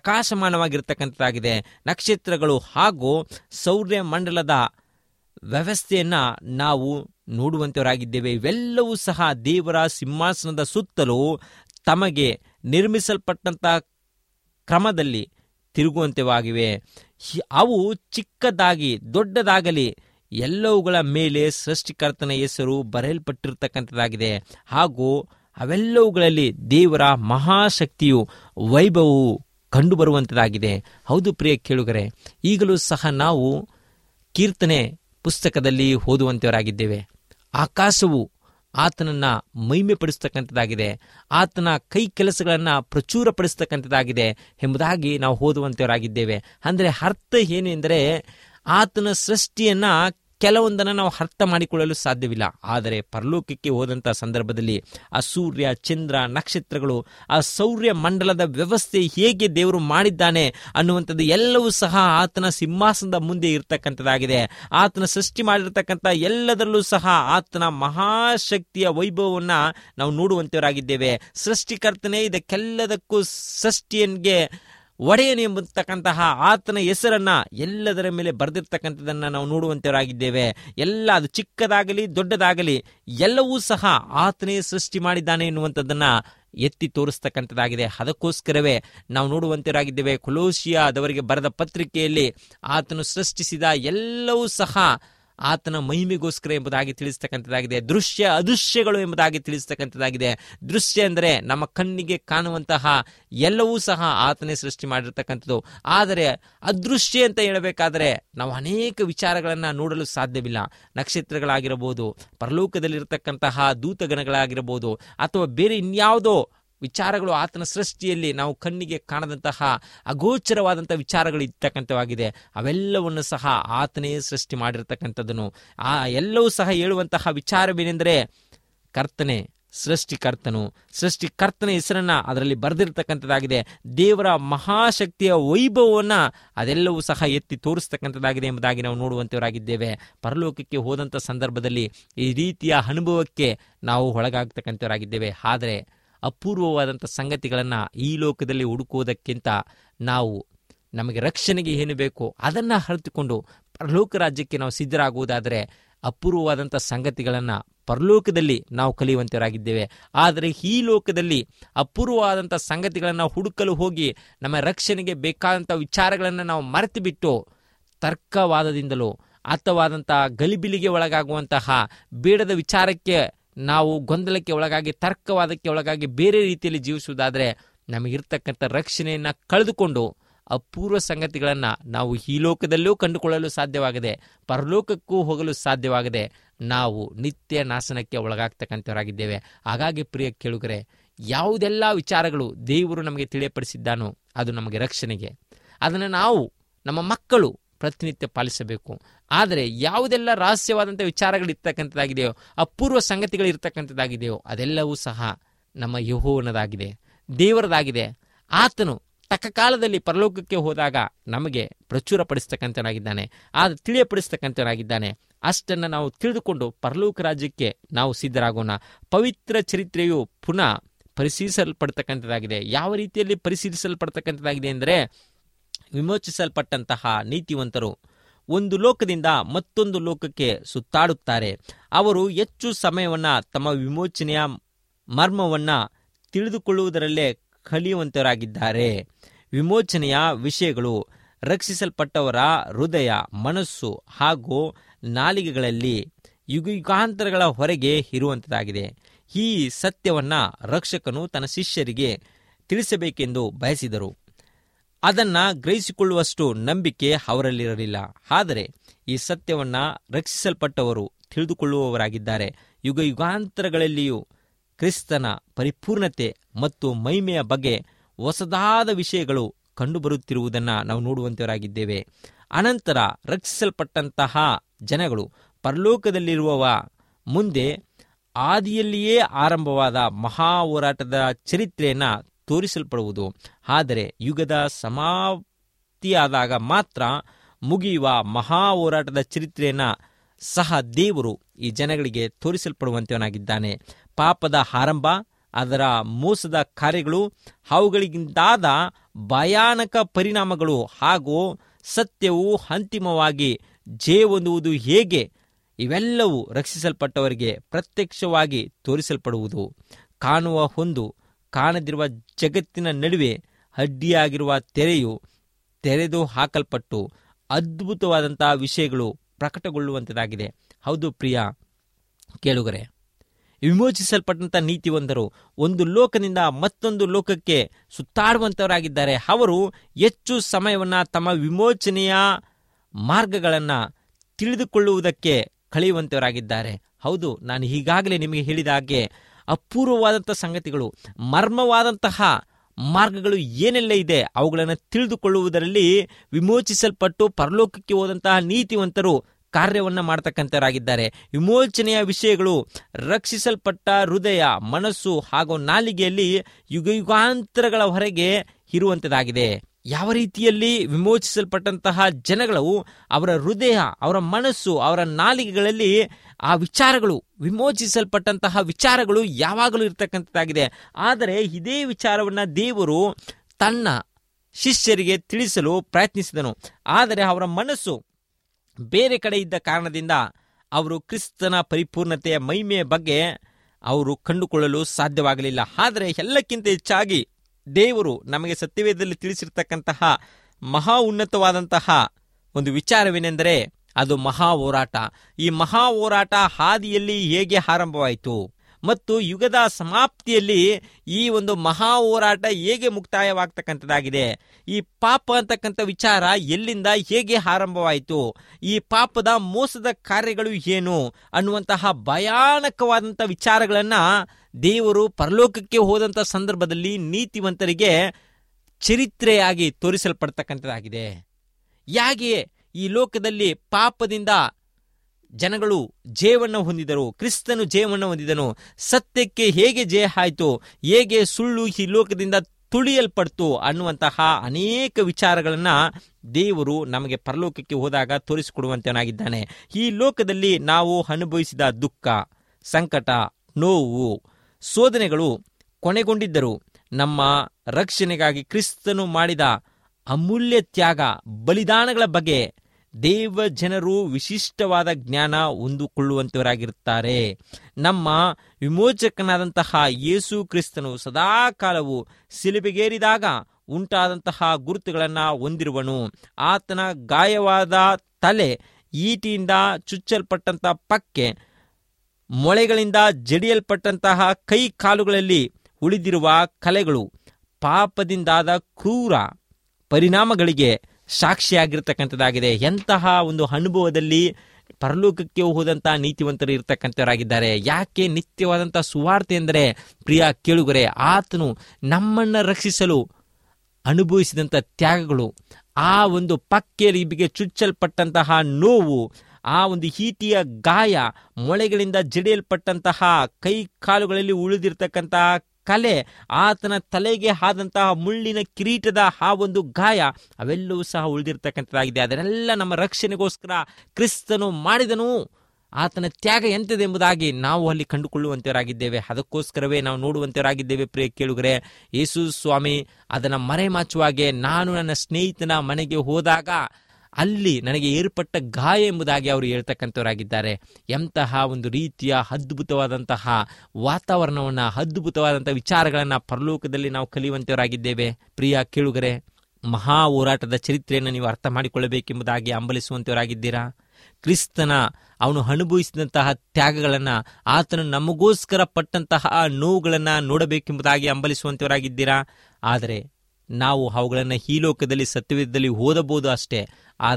ಪ್ರಕಾಶಮಾನವಾಗಿರ್ತಕ್ಕಂಥದ್ದಾಗಿದೆ ನಕ್ಷತ್ರಗಳು ಹಾಗೂ ಸೌರ್ಯ ಮಂಡಲದ ವ್ಯವಸ್ಥೆಯನ್ನ ನಾವು ನೋಡುವಂತವರಾಗಿದ್ದೇವೆ ಇವೆಲ್ಲವೂ ಸಹ ದೇವರ ಸಿಂಹಾಸನದ ಸುತ್ತಲೂ ತಮಗೆ ನಿರ್ಮಿಸಲ್ಪಟ್ಟಂತಹ ಕ್ರಮದಲ್ಲಿ ತಿರುಗುವಂತೆವಾಗಿವೆ ಹಿ- ಅವು ಚಿಕ್ಕದಾಗಿ ದೊಡ್ಡದಾಗಲಿ ಎಲ್ಲವುಗಳ ಮೇಲೆ ಸೃಷ್ಟಿಕರ್ತನ ಹೆಸರು ಬರೆಯಲ್ಪಟ್ಟಿರ್ತಕ್ಕಂಥದ್ದಾಗಿದೆ ಹಾಗೂ ಅವೆಲ್ಲವುಗಳಲ್ಲಿ ದೇವರ ಮಹಾಶಕ್ತಿಯು ವೈಭವವು ಕಂಡುಬರುವಂಥದ್ದಾಗಿದೆ ಹೌದು ಪ್ರಿಯ ಕೇಳುಗರೆ ಈಗಲೂ ಸಹ ನಾವು ಕೀರ್ತನೆ ಪುಸ್ತಕದಲ್ಲಿ ಓದುವಂತವರಾಗಿದ್ದೇವೆ ಆಕಾಶವು ಆತನನ್ನ ಮಹಿಮೆಪಡಿಸ್ತಕ್ಕಂಥದ್ದಾಗಿದೆ ಆತನ ಕೈ ಕೆಲಸಗಳನ್ನ ಪ್ರಚುರಪಡಿಸ್ತಕ್ಕಂಥದ್ದಾಗಿದೆ ಎಂಬುದಾಗಿ ನಾವು ಓದುವಂತವರಾಗಿದ್ದೇವೆ ಅಂದರೆ ಅರ್ಥ ಏನು ಎಂದರೆ ಆತನ ಸೃಷ್ಟಿಯನ್ನ ಕೆಲವೊಂದನ್ನು ನಾವು ಅರ್ಥ ಮಾಡಿಕೊಳ್ಳಲು ಸಾಧ್ಯವಿಲ್ಲ ಆದರೆ ಪರಲೋಕಕ್ಕೆ ಹೋದಂಥ ಸಂದರ್ಭದಲ್ಲಿ ಆ ಸೂರ್ಯ ಚಂದ್ರ ನಕ್ಷತ್ರಗಳು ಆ ಸೌರ್ಯ ಮಂಡಲದ ವ್ಯವಸ್ಥೆ ಹೇಗೆ ದೇವರು ಮಾಡಿದ್ದಾನೆ ಅನ್ನುವಂಥದ್ದು ಎಲ್ಲವೂ ಸಹ ಆತನ ಸಿಂಹಾಸನದ ಮುಂದೆ ಇರ್ತಕ್ಕಂಥದ್ದಾಗಿದೆ ಆತನ ಸೃಷ್ಟಿ ಮಾಡಿರ್ತಕ್ಕಂಥ ಎಲ್ಲದರಲ್ಲೂ ಸಹ ಆತನ ಮಹಾಶಕ್ತಿಯ ವೈಭವವನ್ನ ನಾವು ನೋಡುವಂತವರಾಗಿದ್ದೇವೆ ಸೃಷ್ಟಿಕರ್ತನೇ ಇದಕ್ಕೆಲ್ಲದಕ್ಕೂ ಸೃಷ್ಟಿಯನ್ಗೆ ಒಡೆಯನು ಎಂಬತಕ್ಕಂತಹ ಆತನ ಹೆಸರನ್ನ ಎಲ್ಲದರ ಮೇಲೆ ಬರೆದಿರ್ತಕ್ಕಂಥದನ್ನ ನಾವು ನೋಡುವಂತವರಾಗಿದ್ದೇವೆ ಎಲ್ಲ ಅದು ಚಿಕ್ಕದಾಗಲಿ ದೊಡ್ಡದಾಗಲಿ ಎಲ್ಲವೂ ಸಹ ಆತನೇ ಸೃಷ್ಟಿ ಮಾಡಿದ್ದಾನೆ ಎನ್ನುವಂಥದ್ದನ್ನ ಎತ್ತಿ ತೋರಿಸ್ತಕ್ಕಂಥದ್ದಾಗಿದೆ ಅದಕ್ಕೋಸ್ಕರವೇ ನಾವು ನೋಡುವಂತವರಾಗಿದ್ದೇವೆ ಕೊಲೋಶಿಯಾದವರಿಗೆ ಬರೆದ ಪತ್ರಿಕೆಯಲ್ಲಿ ಆತನು ಸೃಷ್ಟಿಸಿದ ಎಲ್ಲವೂ ಸಹ ಆತನ ಮಹಿಮೆಗೋಸ್ಕರ ಎಂಬುದಾಗಿ ತಿಳಿಸ್ತಕ್ಕಂಥದ್ದಾಗಿದೆ ದೃಶ್ಯ ಅದೃಶ್ಯಗಳು ಎಂಬುದಾಗಿ ತಿಳಿಸ್ತಕ್ಕಂಥದ್ದಾಗಿದೆ ದೃಶ್ಯ ಅಂದರೆ ನಮ್ಮ ಕಣ್ಣಿಗೆ ಕಾಣುವಂತಹ ಎಲ್ಲವೂ ಸಹ ಆತನೇ ಸೃಷ್ಟಿ ಮಾಡಿರ್ತಕ್ಕಂಥದ್ದು ಆದರೆ ಅದೃಶ್ಯ ಅಂತ ಹೇಳಬೇಕಾದರೆ ನಾವು ಅನೇಕ ವಿಚಾರಗಳನ್ನು ನೋಡಲು ಸಾಧ್ಯವಿಲ್ಲ ನಕ್ಷತ್ರಗಳಾಗಿರಬಹುದು ಪರಲೋಕದಲ್ಲಿರ್ತಕ್ಕಂತಹ ದೂತಗಣಗಳಾಗಿರಬಹುದು ಅಥವಾ ಬೇರೆ ಇನ್ಯಾವುದೋ ವಿಚಾರಗಳು ಆತನ ಸೃಷ್ಟಿಯಲ್ಲಿ ನಾವು ಕಣ್ಣಿಗೆ ಕಾಣದಂತಹ ಅಗೋಚರವಾದಂಥ ವಿಚಾರಗಳು ಇರ್ತಕ್ಕಂಥವಾಗಿದೆ ಅವೆಲ್ಲವನ್ನು ಸಹ ಆತನೇ ಸೃಷ್ಟಿ ಮಾಡಿರ್ತಕ್ಕಂಥದ್ದನ್ನು ಆ ಎಲ್ಲವೂ ಸಹ ಹೇಳುವಂತಹ ವಿಚಾರವೇನೆಂದರೆ ಕರ್ತನೆ ಸೃಷ್ಟಿಕರ್ತನು ಸೃಷ್ಟಿಕರ್ತನ ಹೆಸರನ್ನ ಅದರಲ್ಲಿ ಬರೆದಿರ್ತಕ್ಕಂಥದ್ದಾಗಿದೆ ದೇವರ ಮಹಾಶಕ್ತಿಯ ವೈಭವವನ್ನ ಅದೆಲ್ಲವೂ ಸಹ ಎತ್ತಿ ತೋರಿಸ್ತಕ್ಕಂಥದ್ದಾಗಿದೆ ಎಂಬುದಾಗಿ ನಾವು ನೋಡುವಂತವರಾಗಿದ್ದೇವೆ ಪರಲೋಕಕ್ಕೆ ಹೋದಂಥ ಸಂದರ್ಭದಲ್ಲಿ ಈ ರೀತಿಯ ಅನುಭವಕ್ಕೆ ನಾವು ಒಳಗಾಗ್ತಕ್ಕಂಥವರಾಗಿದ್ದೇವೆ ಆದರೆ ಅಪೂರ್ವವಾದಂಥ ಸಂಗತಿಗಳನ್ನು ಈ ಲೋಕದಲ್ಲಿ ಹುಡುಕುವುದಕ್ಕಿಂತ ನಾವು ನಮಗೆ ರಕ್ಷಣೆಗೆ ಏನು ಬೇಕು ಅದನ್ನು ಅರಿತುಕೊಂಡು ಪರಲೋಕ ರಾಜ್ಯಕ್ಕೆ ನಾವು ಸಿದ್ಧರಾಗುವುದಾದರೆ ಅಪೂರ್ವವಾದಂಥ ಸಂಗತಿಗಳನ್ನು ಪರಲೋಕದಲ್ಲಿ ನಾವು ಕಲಿಯುವಂತವರಾಗಿದ್ದೇವೆ ಆದರೆ ಈ ಲೋಕದಲ್ಲಿ ಅಪೂರ್ವವಾದಂಥ ಸಂಗತಿಗಳನ್ನು ಹುಡುಕಲು ಹೋಗಿ ನಮ್ಮ ರಕ್ಷಣೆಗೆ ಬೇಕಾದಂಥ ವಿಚಾರಗಳನ್ನು ನಾವು ಮರೆತು ಬಿಟ್ಟು ತರ್ಕವಾದದಿಂದಲೂ ಅಥವಾದಂಥ ಗಲಿಬಿಲಿಗೆ ಒಳಗಾಗುವಂತಹ ಬೇಡದ ವಿಚಾರಕ್ಕೆ ನಾವು ಗೊಂದಲಕ್ಕೆ ಒಳಗಾಗಿ ತರ್ಕವಾದಕ್ಕೆ ಒಳಗಾಗಿ ಬೇರೆ ರೀತಿಯಲ್ಲಿ ಜೀವಿಸುವುದಾದರೆ ನಮಗಿರ್ತಕ್ಕಂಥ ರಕ್ಷಣೆಯನ್ನು ಕಳೆದುಕೊಂಡು ಅಪೂರ್ವ ಸಂಗತಿಗಳನ್ನು ನಾವು ಈ ಲೋಕದಲ್ಲೂ ಕಂಡುಕೊಳ್ಳಲು ಸಾಧ್ಯವಾಗದೆ ಪರಲೋಕಕ್ಕೂ ಹೋಗಲು ಸಾಧ್ಯವಾಗದೆ ನಾವು ನಿತ್ಯ ನಾಶನಕ್ಕೆ ಒಳಗಾಗ್ತಕ್ಕಂಥವರಾಗಿದ್ದೇವೆ ಹಾಗಾಗಿ ಪ್ರಿಯ ಕೇಳುಗರೆ ಯಾವುದೆಲ್ಲ ವಿಚಾರಗಳು ದೇವರು ನಮಗೆ ತಿಳಿಯಪಡಿಸಿದ್ದಾನೋ ಅದು ನಮಗೆ ರಕ್ಷಣೆಗೆ ಅದನ್ನು ನಾವು ನಮ್ಮ ಮಕ್ಕಳು ಪ್ರತಿನಿತ್ಯ ಪಾಲಿಸಬೇಕು ಆದರೆ ಯಾವುದೆಲ್ಲ ರಹಸ್ಯವಾದಂಥ ವಿಚಾರಗಳು ಇರ್ತಕ್ಕಂಥದ್ದಾಗಿದೆಯೋ ಅಪೂರ್ವ ಸಂಗತಿಗಳು ಇರ್ತಕ್ಕಂಥದ್ದಾಗಿದೆಯೋ ಅದೆಲ್ಲವೂ ಸಹ ನಮ್ಮ ಯಹೋವನದಾಗಿದೆ ದೇವರದಾಗಿದೆ ಆತನು ತಕ್ಕ ಕಾಲದಲ್ಲಿ ಪರಲೋಕಕ್ಕೆ ಹೋದಾಗ ನಮಗೆ ಪ್ರಚುರಪಡಿಸ್ತಕ್ಕಂಥನಾಗಿದ್ದಾನೆ ಆದ ತಿಳಿಯಪಡಿಸ್ತಕ್ಕಂಥನಾಗಿದ್ದಾನೆ ಅಷ್ಟನ್ನು ನಾವು ತಿಳಿದುಕೊಂಡು ಪರಲೋಕ ರಾಜ್ಯಕ್ಕೆ ನಾವು ಸಿದ್ಧರಾಗೋಣ ಪವಿತ್ರ ಚರಿತ್ರೆಯು ಪುನಃ ಪರಿಶೀಲಿಸಲ್ಪಡ್ತಕ್ಕಂಥದ್ದಾಗಿದೆ ಯಾವ ರೀತಿಯಲ್ಲಿ ಪರಿಶೀಲಿಸಲ್ಪಡ್ತಕ್ಕಂಥದ್ದಾಗಿದೆ ಎಂದರೆ ವಿಮೋಚಿಸಲ್ಪಟ್ಟಂತಹ ನೀತಿವಂತರು ಒಂದು ಲೋಕದಿಂದ ಮತ್ತೊಂದು ಲೋಕಕ್ಕೆ ಸುತ್ತಾಡುತ್ತಾರೆ ಅವರು ಹೆಚ್ಚು ಸಮಯವನ್ನ ತಮ್ಮ ವಿಮೋಚನೆಯ ಮರ್ಮವನ್ನ ತಿಳಿದುಕೊಳ್ಳುವುದರಲ್ಲೇ ಕಲಿಯುವಂತವರಾಗಿದ್ದಾರೆ ವಿಮೋಚನೆಯ ವಿಷಯಗಳು ರಕ್ಷಿಸಲ್ಪಟ್ಟವರ ಹೃದಯ ಮನಸ್ಸು ಹಾಗೂ ನಾಲಿಗೆಗಳಲ್ಲಿ ಯುಗಾಂತರಗಳ ಹೊರಗೆ ಇರುವಂಥದ್ದಾಗಿದೆ ಈ ಸತ್ಯವನ್ನ ರಕ್ಷಕನು ತನ್ನ ಶಿಷ್ಯರಿಗೆ ತಿಳಿಸಬೇಕೆಂದು ಬಯಸಿದರು ಅದನ್ನ ಗ್ರಹಿಸಿಕೊಳ್ಳುವಷ್ಟು ನಂಬಿಕೆ ಅವರಲ್ಲಿರಲಿಲ್ಲ ಆದರೆ ಈ ಸತ್ಯವನ್ನ ರಕ್ಷಿಸಲ್ಪಟ್ಟವರು ತಿಳಿದುಕೊಳ್ಳುವವರಾಗಿದ್ದಾರೆ ಯುಗ ಯುಗಾಂತರಗಳಲ್ಲಿಯೂ ಕ್ರಿಸ್ತನ ಪರಿಪೂರ್ಣತೆ ಮತ್ತು ಮಹಿಮೆಯ ಬಗ್ಗೆ ಹೊಸದಾದ ವಿಷಯಗಳು ಕಂಡುಬರುತ್ತಿರುವುದನ್ನು ನಾವು ನೋಡುವಂತವರಾಗಿದ್ದೇವೆ ಅನಂತರ ರಕ್ಷಿಸಲ್ಪಟ್ಟಂತಹ ಜನಗಳು ಪರಲೋಕದಲ್ಲಿರುವವ ಮುಂದೆ ಆದಿಯಲ್ಲಿಯೇ ಆರಂಭವಾದ ಮಹಾ ಹೋರಾಟದ ಚರಿತ್ರೆಯನ್ನು ತೋರಿಸಲ್ಪಡುವುದು ಆದರೆ ಯುಗದ ಸಮಾಪ್ತಿಯಾದಾಗ ಮಾತ್ರ ಮುಗಿಯುವ ಮಹಾ ಹೋರಾಟದ ಚರಿತ್ರೆಯನ್ನು ಸಹ ದೇವರು ಈ ಜನಗಳಿಗೆ ತೋರಿಸಲ್ಪಡುವಂತವನಾಗಿದ್ದಾನೆ ಪಾಪದ ಆರಂಭ ಅದರ ಮೋಸದ ಕಾರ್ಯಗಳು ಅವುಗಳಿಗಿಂದಾದ ಭಯಾನಕ ಪರಿಣಾಮಗಳು ಹಾಗೂ ಸತ್ಯವು ಅಂತಿಮವಾಗಿ ಜಯ ಹೊಂದುವುದು ಹೇಗೆ ಇವೆಲ್ಲವೂ ರಕ್ಷಿಸಲ್ಪಟ್ಟವರಿಗೆ ಪ್ರತ್ಯಕ್ಷವಾಗಿ ತೋರಿಸಲ್ಪಡುವುದು ಕಾಣುವ ಒಂದು ಕಾಣದಿರುವ ಜಗತ್ತಿನ ನಡುವೆ ಅಡ್ಡಿಯಾಗಿರುವ ತೆರೆಯು ತೆರೆದು ಹಾಕಲ್ಪಟ್ಟು ಅದ್ಭುತವಾದಂತಹ ವಿಷಯಗಳು ಪ್ರಕಟಗೊಳ್ಳುವಂಥದ್ದಾಗಿದೆ ಹೌದು ಪ್ರಿಯ ಕೇಳುಗರೆ ವಿಮೋಚಿಸಲ್ಪಟ್ಟಂಥ ನೀತಿವಂತರು ಒಂದು ಲೋಕದಿಂದ ಮತ್ತೊಂದು ಲೋಕಕ್ಕೆ ಸುತ್ತಾಡುವಂಥವರಾಗಿದ್ದಾರೆ ಅವರು ಹೆಚ್ಚು ಸಮಯವನ್ನು ತಮ್ಮ ವಿಮೋಚನೆಯ ಮಾರ್ಗಗಳನ್ನು ತಿಳಿದುಕೊಳ್ಳುವುದಕ್ಕೆ ಕಳೆಯುವಂಥವರಾಗಿದ್ದಾರೆ ಹೌದು ನಾನು ಈಗಾಗಲೇ ನಿಮಗೆ ಹೇಳಿದ ಹಾಗೆ ಅಪೂರ್ವವಾದಂಥ ಸಂಗತಿಗಳು ಮರ್ಮವಾದಂತಹ ಮಾರ್ಗಗಳು ಏನೆಲ್ಲ ಇದೆ ಅವುಗಳನ್ನು ತಿಳಿದುಕೊಳ್ಳುವುದರಲ್ಲಿ ವಿಮೋಚಿಸಲ್ಪಟ್ಟು ಪರಲೋಕಕ್ಕೆ ಹೋದಂತಹ ನೀತಿವಂತರು ಕಾರ್ಯವನ್ನು ಮಾಡ್ತಕ್ಕಂಥವರಾಗಿದ್ದಾರೆ ವಿಮೋಚನೆಯ ವಿಷಯಗಳು ರಕ್ಷಿಸಲ್ಪಟ್ಟ ಹೃದಯ ಮನಸ್ಸು ಹಾಗೂ ನಾಲಿಗೆಯಲ್ಲಿ ಯುಗ ಯುಗಾಂತರಗಳ ಹೊರಗೆ ಇರುವಂಥದ್ದಾಗಿದೆ ಯಾವ ರೀತಿಯಲ್ಲಿ ವಿಮೋಚಿಸಲ್ಪಟ್ಟಂತಹ ಜನಗಳು ಅವರ ಹೃದಯ ಅವರ ಮನಸ್ಸು ಅವರ ನಾಲಿಗೆಗಳಲ್ಲಿ ಆ ವಿಚಾರಗಳು ವಿಮೋಚಿಸಲ್ಪಟ್ಟಂತಹ ವಿಚಾರಗಳು ಯಾವಾಗಲೂ ಇರ್ತಕ್ಕಂಥದ್ದಾಗಿದೆ ಆದರೆ ಇದೇ ವಿಚಾರವನ್ನು ದೇವರು ತನ್ನ ಶಿಷ್ಯರಿಗೆ ತಿಳಿಸಲು ಪ್ರಯತ್ನಿಸಿದನು ಆದರೆ ಅವರ ಮನಸ್ಸು ಬೇರೆ ಕಡೆ ಇದ್ದ ಕಾರಣದಿಂದ ಅವರು ಕ್ರಿಸ್ತನ ಪರಿಪೂರ್ಣತೆಯ ಮಹಿಮೆಯ ಬಗ್ಗೆ ಅವರು ಕಂಡುಕೊಳ್ಳಲು ಸಾಧ್ಯವಾಗಲಿಲ್ಲ ಆದರೆ ಎಲ್ಲಕ್ಕಿಂತ ಹೆಚ್ಚಾಗಿ ದೇವರು ನಮಗೆ ಸತ್ಯವೇದದಲ್ಲಿ ತಿಳಿಸಿರ್ತಕ್ಕಂತಹ ಮಹಾ ಉನ್ನತವಾದಂತಹ ಒಂದು ವಿಚಾರವೇನೆಂದರೆ ಅದು ಮಹಾ ಹೋರಾಟ ಈ ಮಹಾ ಹೋರಾಟ ಹಾದಿಯಲ್ಲಿ ಹೇಗೆ ಆರಂಭವಾಯಿತು ಮತ್ತು ಯುಗದ ಸಮಾಪ್ತಿಯಲ್ಲಿ ಈ ಒಂದು ಮಹಾ ಹೋರಾಟ ಹೇಗೆ ಮುಕ್ತಾಯವಾಗ್ತಕ್ಕಂಥದ್ದಾಗಿದೆ ಈ ಪಾಪ ಅಂತಕ್ಕಂಥ ವಿಚಾರ ಎಲ್ಲಿಂದ ಹೇಗೆ ಆರಂಭವಾಯಿತು ಈ ಪಾಪದ ಮೋಸದ ಕಾರ್ಯಗಳು ಏನು ಅನ್ನುವಂತಹ ಭಯಾನಕವಾದಂಥ ವಿಚಾರಗಳನ್ನು ದೇವರು ಪರಲೋಕಕ್ಕೆ ಹೋದಂಥ ಸಂದರ್ಭದಲ್ಲಿ ನೀತಿವಂತರಿಗೆ ಚರಿತ್ರೆಯಾಗಿ ತೋರಿಸಲ್ಪಡ್ತಕ್ಕಂಥದ್ದಾಗಿದೆ ಹೇಗೆ ಈ ಲೋಕದಲ್ಲಿ ಪಾಪದಿಂದ ಜನಗಳು ಜಯವನ್ನು ಹೊಂದಿದರು ಕ್ರಿಸ್ತನು ಜಯವನ್ನು ಹೊಂದಿದನು ಸತ್ಯಕ್ಕೆ ಹೇಗೆ ಜಯ ಆಯಿತು ಹೇಗೆ ಸುಳ್ಳು ಈ ಲೋಕದಿಂದ ತುಳಿಯಲ್ಪಡ್ತು ಅನ್ನುವಂತಹ ಅನೇಕ ವಿಚಾರಗಳನ್ನು ದೇವರು ನಮಗೆ ಪರಲೋಕಕ್ಕೆ ಹೋದಾಗ ತೋರಿಸಿಕೊಡುವಂತನಾಗಿದ್ದಾನೆ ಈ ಲೋಕದಲ್ಲಿ ನಾವು ಅನುಭವಿಸಿದ ದುಃಖ ಸಂಕಟ ನೋವು ಶೋಧನೆಗಳು ಕೊನೆಗೊಂಡಿದ್ದರು ನಮ್ಮ ರಕ್ಷಣೆಗಾಗಿ ಕ್ರಿಸ್ತನು ಮಾಡಿದ ಅಮೂಲ್ಯ ತ್ಯಾಗ ಬಲಿದಾನಗಳ ಬಗ್ಗೆ ದೇವ ಜನರು ವಿಶಿಷ್ಟವಾದ ಜ್ಞಾನ ಹೊಂದಿಕೊಳ್ಳುವಂತವರಾಗಿರುತ್ತಾರೆ ನಮ್ಮ ವಿಮೋಚಕನಾದಂತಹ ಯೇಸು ಕ್ರಿಸ್ತನು ಸದಾಕಾಲವು ಸಿಲುಬೆಗೇರಿದಾಗ ಉಂಟಾದಂತಹ ಗುರುತುಗಳನ್ನು ಹೊಂದಿರುವನು ಆತನ ಗಾಯವಾದ ತಲೆ ಈಟಿಯಿಂದ ಚುಚ್ಚಲ್ಪಟ್ಟಂತ ಪಕ್ಕೆ ಮೊಳೆಗಳಿಂದ ಜಡಿಯಲ್ಪಟ್ಟಂತಹ ಕೈ ಕಾಲುಗಳಲ್ಲಿ ಉಳಿದಿರುವ ಕಲೆಗಳು ಪಾಪದಿಂದಾದ ಕ್ರೂರ ಪರಿಣಾಮಗಳಿಗೆ ಸಾಕ್ಷಿಯಾಗಿರ್ತಕ್ಕಂಥದ್ದಾಗಿದೆ ಎಂತಹ ಒಂದು ಅನುಭವದಲ್ಲಿ ಪರಲೋಕಕ್ಕೆ ಹೋದಂತಹ ನೀತಿವಂತರು ಇರ್ತಕ್ಕಂಥವರಾಗಿದ್ದಾರೆ ಯಾಕೆ ನಿತ್ಯವಾದಂತಹ ಸುವಾರ್ತೆ ಎಂದರೆ ಪ್ರಿಯ ಕೇಳುಗರೆ ಆತನು ನಮ್ಮನ್ನು ರಕ್ಷಿಸಲು ಅನುಭವಿಸಿದಂಥ ತ್ಯಾಗಗಳು ಆ ಒಂದು ಪಕ್ಕೆಲಿಬಿಗೆ ಚುಚ್ಚಲ್ಪಟ್ಟಂತಹ ನೋವು ಆ ಒಂದು ಹೀಟಿಯ ಗಾಯ ಮೊಳೆಗಳಿಂದ ಜಡಿಯಲ್ಪಟ್ಟಂತಹ ಕೈ ಕಾಲುಗಳಲ್ಲಿ ಉಳಿದಿರ್ತಕ್ಕಂತಹ ಕಲೆ ಆತನ ತಲೆಗೆ ಆದಂತಹ ಮುಳ್ಳಿನ ಕಿರೀಟದ ಆ ಒಂದು ಗಾಯ ಅವೆಲ್ಲವೂ ಸಹ ಉಳಿದಿರ್ತಕ್ಕಂಥದ್ದಾಗಿದೆ ಅದನ್ನೆಲ್ಲ ನಮ್ಮ ರಕ್ಷಣೆಗೋಸ್ಕರ ಕ್ರಿಸ್ತನು ಮಾಡಿದನು ಆತನ ತ್ಯಾಗ ಎಂಥದೆಂಬುದಾಗಿ ನಾವು ಅಲ್ಲಿ ಕಂಡುಕೊಳ್ಳುವಂತವರಾಗಿದ್ದೇವೆ ಅದಕ್ಕೋಸ್ಕರವೇ ನಾವು ನೋಡುವಂತವರಾಗಿದ್ದೇವೆ ಪ್ರಿಯ ಕೇಳುಗರೆ ಯೇಸು ಸ್ವಾಮಿ ಅದನ್ನು ಮರೆಮಾಚುವಾಗೆ ನಾನು ನನ್ನ ಸ್ನೇಹಿತನ ಮನೆಗೆ ಹೋದಾಗ ಅಲ್ಲಿ ನನಗೆ ಏರ್ಪಟ್ಟ ಗಾಯ ಎಂಬುದಾಗಿ ಅವರು ಹೇಳ್ತಕ್ಕಂಥವರಾಗಿದ್ದಾರೆ ಎಂತಹ ಒಂದು ರೀತಿಯ ಅದ್ಭುತವಾದಂತಹ ವಾತಾವರಣವನ್ನು ಅದ್ಭುತವಾದಂತಹ ವಿಚಾರಗಳನ್ನು ಪರಲೋಕದಲ್ಲಿ ನಾವು ಕಲಿಯುವಂತವರಾಗಿದ್ದೇವೆ ಪ್ರಿಯ ಕೇಳುಗರೆ ಮಹಾ ಹೋರಾಟದ ಚರಿತ್ರೆಯನ್ನು ನೀವು ಅರ್ಥ ಮಾಡಿಕೊಳ್ಳಬೇಕೆಂಬುದಾಗಿ ಹಂಬಲಿಸುವಂತವರಾಗಿದ್ದೀರಾ ಕ್ರಿಸ್ತನ ಅವನು ಅನುಭವಿಸಿದಂತಹ ತ್ಯಾಗಗಳನ್ನು ಆತನು ನಮಗೋಸ್ಕರ ಪಟ್ಟಂತಹ ನೋವುಗಳನ್ನು ನೋಡಬೇಕೆಂಬುದಾಗಿ ಹಂಬಲಿಸುವಂತವರಾಗಿದ್ದೀರಾ ಆದರೆ ನಾವು ಅವುಗಳನ್ನು ಈ ಲೋಕದಲ್ಲಿ ಸತ್ಯವೇದದಲ್ಲಿ ಓದಬಹುದು ಅಷ್ಟೇ ಆದರೆ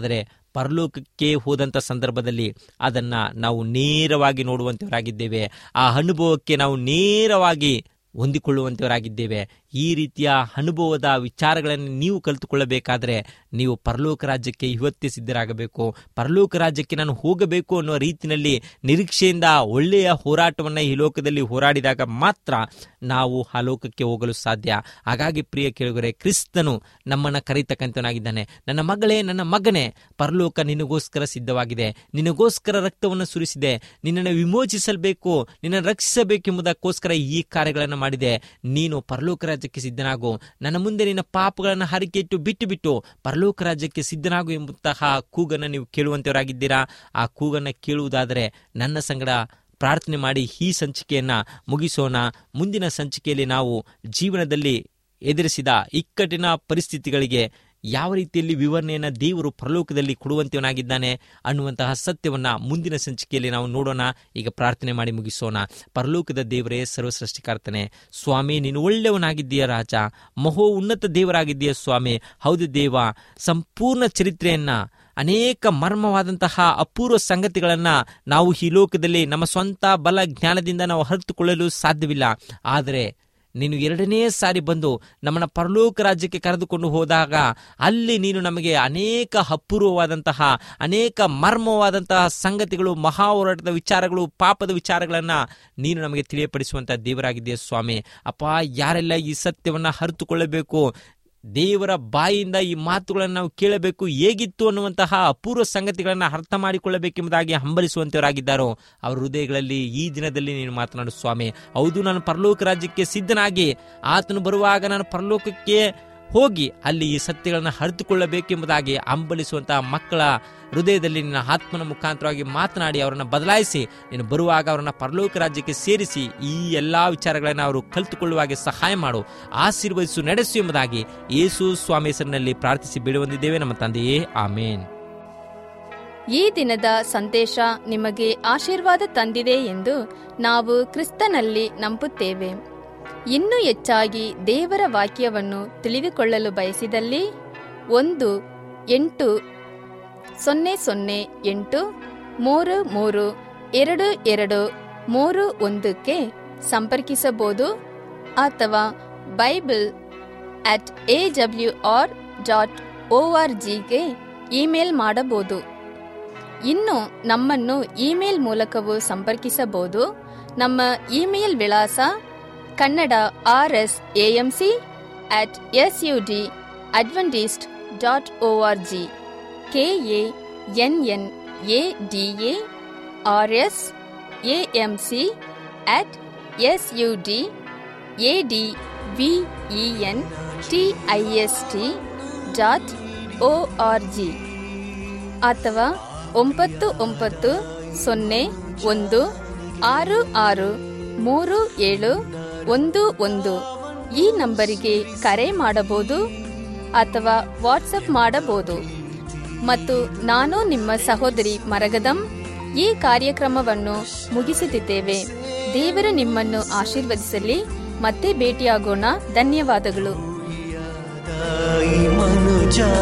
ಪರಲೋಕಕ್ಕೆ ಹೋದಂಥ ಸಂದರ್ಭದಲ್ಲಿ ಅದನ್ನು ನಾವು ನೇರವಾಗಿ ನೋಡುವಂಥವರಾಗಿದ್ದೇವೆ ಆ ಅನುಭವಕ್ಕೆ ನಾವು ನೇರವಾಗಿ ಹೊಂದಿಕೊಳ್ಳುವಂಥವರಾಗಿದ್ದೇವೆ ಈ ರೀತಿಯ ಅನುಭವದ ವಿಚಾರಗಳನ್ನು ನೀವು ಕಲಿತುಕೊಳ್ಳಬೇಕಾದ್ರೆ ನೀವು ಪರಲೋಕ ರಾಜ್ಯಕ್ಕೆ ಇವತ್ತೇ ಸಿದ್ಧರಾಗಬೇಕು ಪರಲೋಕ ರಾಜ್ಯಕ್ಕೆ ನಾನು ಹೋಗಬೇಕು ಅನ್ನೋ ರೀತಿಯಲ್ಲಿ ನಿರೀಕ್ಷೆಯಿಂದ ಒಳ್ಳೆಯ ಹೋರಾಟವನ್ನು ಈ ಲೋಕದಲ್ಲಿ ಹೋರಾಡಿದಾಗ ಮಾತ್ರ ನಾವು ಆ ಲೋಕಕ್ಕೆ ಹೋಗಲು ಸಾಧ್ಯ ಹಾಗಾಗಿ ಪ್ರಿಯ ಕೇಳುಗರೆ ಕ್ರಿಸ್ತನು ನಮ್ಮನ್ನು ಕರೀತಕ್ಕಂಥವನಾಗಿದ್ದಾನೆ ನನ್ನ ಮಗಳೇ ನನ್ನ ಮಗನೇ ಪರಲೋಕ ನಿನಗೋಸ್ಕರ ಸಿದ್ಧವಾಗಿದೆ ನಿನಗೋಸ್ಕರ ರಕ್ತವನ್ನು ಸುರಿಸಿದೆ ನಿನ್ನನ್ನು ವಿಮೋಚಿಸಬೇಕು ನಿನ್ನನ್ನು ರಕ್ಷಿಸಬೇಕೆಂಬುದಕ್ಕೋಸ್ಕರ ಈ ಕಾರ್ಯಗಳನ್ನು ಮಾಡಿದೆ ನೀನು ಪರಲೋಕ ರಾಜ್ಯಕ್ಕೆ ಸಿದ್ಧನಾಗು ನನ್ನ ಮುಂದೆ ನಿನ್ನ ಪಾಪಗಳನ್ನು ಹರಿಕೆ ಇಟ್ಟು ಬಿಟ್ಟು ಬಿಟ್ಟು ಪರಲೋಕ ರಾಜ್ಯಕ್ಕೆ ಸಿದ್ಧನಾಗು ಎಂಬಂತಹ ಕೂಗನ್ನು ನೀವು ಕೇಳುವಂತವರಾಗಿದ್ದೀರಾ ಆ ಕೂಗನ್ನು ಕೇಳುವುದಾದರೆ ನನ್ನ ಸಂಗಡ ಪ್ರಾರ್ಥನೆ ಮಾಡಿ ಈ ಸಂಚಿಕೆಯನ್ನು ಮುಗಿಸೋಣ ಮುಂದಿನ ಸಂಚಿಕೆಯಲ್ಲಿ ನಾವು ಜೀವನದಲ್ಲಿ ಎದುರಿಸಿದ ಇಕ್ಕಟ್ಟಿನ ಪರಿಸ್ಥಿತಿಗಳಿಗೆ ಯಾವ ರೀತಿಯಲ್ಲಿ ವಿವರಣೆಯನ್ನು ದೇವರು ಪರಲೋಕದಲ್ಲಿ ಕೊಡುವಂತವನಾಗಿದ್ದಾನೆ ಅನ್ನುವಂತಹ ಸತ್ಯವನ್ನ ಮುಂದಿನ ಸಂಚಿಕೆಯಲ್ಲಿ ನಾವು ನೋಡೋಣ ಈಗ ಪ್ರಾರ್ಥನೆ ಮಾಡಿ ಮುಗಿಸೋಣ ಪರಲೋಕದ ದೇವರೇ ಸರ್ವ ಸೃಷ್ಟಿಕರ್ತನೆ ಸ್ವಾಮಿ ನೀನು ಒಳ್ಳೆಯವನಾಗಿದ್ದೀಯ ರಾಜ ಮಹೋ ಉನ್ನತ ದೇವರಾಗಿದ್ದೀಯ ಸ್ವಾಮಿ ಹೌದು ದೇವ ಸಂಪೂರ್ಣ ಚರಿತ್ರೆಯನ್ನ ಅನೇಕ ಮರ್ಮವಾದಂತಹ ಅಪೂರ್ವ ಸಂಗತಿಗಳನ್ನು ನಾವು ಈ ಲೋಕದಲ್ಲಿ ನಮ್ಮ ಸ್ವಂತ ಬಲ ಜ್ಞಾನದಿಂದ ನಾವು ಅರಿತುಕೊಳ್ಳಲು ಸಾಧ್ಯವಿಲ್ಲ ಆದರೆ ನೀನು ಎರಡನೇ ಸಾರಿ ಬಂದು ನಮ್ಮನ್ನ ಪರಲೋಕ ರಾಜ್ಯಕ್ಕೆ ಕರೆದುಕೊಂಡು ಹೋದಾಗ ಅಲ್ಲಿ ನೀನು ನಮಗೆ ಅನೇಕ ಅಪೂರ್ವವಾದಂತಹ ಅನೇಕ ಮರ್ಮವಾದಂತಹ ಸಂಗತಿಗಳು ಮಹಾ ಹೋರಾಟದ ವಿಚಾರಗಳು ಪಾಪದ ವಿಚಾರಗಳನ್ನು ನೀನು ನಮಗೆ ತಿಳಿಯಪಡಿಸುವಂತಹ ದೇವರಾಗಿದೆಯಾ ಸ್ವಾಮಿ ಅಪ್ಪ ಯಾರೆಲ್ಲ ಈ ಸತ್ಯವನ್ನು ಅರಿತುಕೊಳ್ಳಬೇಕು ದೇವರ ಬಾಯಿಯಿಂದ ಈ ಮಾತುಗಳನ್ನು ನಾವು ಕೇಳಬೇಕು ಹೇಗಿತ್ತು ಅನ್ನುವಂತಹ ಅಪೂರ್ವ ಸಂಗತಿಗಳನ್ನು ಅರ್ಥ ಮಾಡಿಕೊಳ್ಳಬೇಕೆಂಬುದಾಗಿ ಹಂಬಲಿಸುವಂತವರಾಗಿದ್ದಾರೋ ಅವರ ಹೃದಯಗಳಲ್ಲಿ ಈ ದಿನದಲ್ಲಿ ನೀನು ಮಾತನಾಡು ಸ್ವಾಮಿ ಹೌದು ನಾನು ಪರಲೋಕ ರಾಜ್ಯಕ್ಕೆ ಸಿದ್ಧನಾಗಿ ಆತನು ಬರುವಾಗ ನಾನು ಪರಲೋಕಕ್ಕೆ ಹೋಗಿ ಅಲ್ಲಿ ಈ ಸತ್ಯಗಳನ್ನು ಅರಿತುಕೊಳ್ಳಬೇಕೆಂಬುದಾಗಿ ಹಂಬಲಿಸುವಂತಹ ಮಕ್ಕಳ ಹೃದಯದಲ್ಲಿ ನಿನ್ನ ಆತ್ಮನ ಮುಖಾಂತರವಾಗಿ ಮಾತನಾಡಿ ಅವರನ್ನು ಬದಲಾಯಿಸಿ ನೀನು ಬರುವಾಗ ಅವರನ್ನು ಪರಲೋಕ ರಾಜ್ಯಕ್ಕೆ ಸೇರಿಸಿ ಈ ಎಲ್ಲಾ ವಿಚಾರಗಳನ್ನು ಅವರು ಕಲಿತುಕೊಳ್ಳುವಾಗೆ ಸಹಾಯ ಮಾಡು ಆಶೀರ್ವದಿಸು ನಡೆಸು ಎಂಬುದಾಗಿ ಯೇಸು ಸ್ವಾಮಿ ಹೆಸರಿನಲ್ಲಿ ಪ್ರಾರ್ಥಿಸಿ ಬಿಡುವಂದಿದ್ದೇವೆ ನಮ್ಮ ತಂದೆಯೇ ಆಮೇನ್ ಈ ದಿನದ ಸಂದೇಶ ನಿಮಗೆ ಆಶೀರ್ವಾದ ತಂದಿದೆ ಎಂದು ನಾವು ಕ್ರಿಸ್ತನಲ್ಲಿ ನಂಬುತ್ತೇವೆ ಇನ್ನೂ ಹೆಚ್ಚಾಗಿ ದೇವರ ವಾಕ್ಯವನ್ನು ತಿಳಿದುಕೊಳ್ಳಲು ಬಯಸಿದಲ್ಲಿ ಒಂದು ಎಂಟು ಸೊನ್ನೆ ಸೊನ್ನೆ ಎಂಟು ಮೂರು ಮೂರು ಎರಡು ಎರಡು ಮೂರು ಒಂದಕ್ಕೆ ಸಂಪರ್ಕಿಸಬಹುದು ಅಥವಾ Bible at A W R dot O R ಜಿಗೆ ಇಮೇಲ್ ಮಾಡಬಹುದು ಇನ್ನು ನಮ್ಮನ್ನು ಇಮೇಲ್ ಮೂಲಕವೂ ಸಂಪರ್ಕಿಸಬಹುದು ನಮ್ಮ ಇಮೇಲ್ ವಿಳಾಸ Kannada R S AMC at S U D Adventist dot O R G K A N N A D A R S A M C at S U D A D V E N T I S T dot O R G ಅಥವಾ ಒಂಬತ್ತು ಒಂಬತ್ತು ಸೊನ್ನೆ ಒಂದು ಆರು ಆರು ಮೂರು ಏಳು ಒಂದು ಒಂದು ಈ ನಂಬರಿಗೆ ಕರೆ ಮಾಡಬಹುದು ಅಥವಾ ವಾಟ್ಸಪ್ ಮಾಡಬಹುದು ಮತ್ತು ನಾನು ನಿಮ್ಮ ಸಹೋದರಿ ಮರಗದಂ ಈ ಕಾರ್ಯಕ್ರಮವನ್ನು ಮುಗಿಸುತ್ತಿದ್ದೇವೆ ದೇವರು ನಿಮ್ಮನ್ನು ಆಶೀರ್ವದಿಸಲಿ ಮತ್ತೆ ಭೇಟಿಯಾಗೋಣ ಧನ್ಯವಾದಗಳು ಈ ಮನುಜ